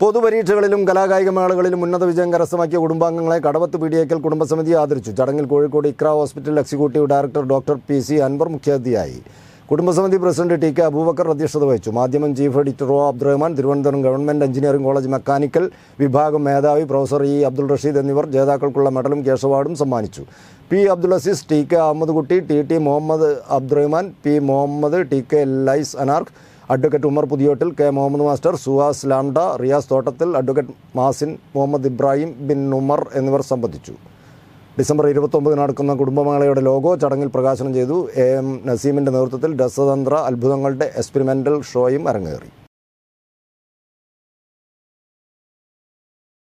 പൊതുപരീക്ഷകളിലും കലാകായിക മേളകളിലും ഉന്നത വിജയം കരസ്ഥമാക്കിയ കുടുംബാംഗങ്ങളെ കടവത്ത് പീഡിയക്കൽ കുടുംബസമിതി ആദരിച്ചു ചടങ്ങിൽ Kozhikode Iqra hospital executive director doctor P C Anwar മുഖ്യാതിഥിയായി കുടുംബസമിതി പ്രസിഡന്റ് ടി കെ അബൂബക്കർ അധ്യക്ഷത വഹിച്ചു Madhyamam chief editor O Abdurahman Thiruvananthapuram government engineering college mechanical വിഭാഗം മേധാവി പ്രൊഫസർ ഇ അബ്ദുൾ റഷീദ് എന്നിവർ ജേതാക്കൾക്കുള്ള മെഡലും കേസ് അവാർഡും സമ്മാനിച്ചു P Abdul Azeez T K Ahammed Kutty T T Muhammed Abdurahman P Muhammed T K ലൈസ് അനാർക്ക് advocate Umar Puthiyottil K Muhammed master Suhas ലാംഡ റിയാസ് തോട്ടത്തിൽ അഡ്വക്കേറ്റ് മാസിൻ മുഹമ്മദ് ഇബ്രാഹിം ബിൻ ഉമർ എന്നിവർ സംബന്ധിച്ചു ഡിസംബർ ഇരുപത്തൊമ്പതിന് നടക്കുന്ന കുടുംബമേളയുടെ ലോഗോ ചടങ്ങിൽ പ്രകാശനം ചെയ്തു എ എം നസീമിൻ്റെ നേതൃത്വത്തിൽ രസതന്ത്ര അത്ഭുതങ്ങളുടെ എക്സ്പെരിമെൻ്റൽ ഷോയും അരങ്ങേറി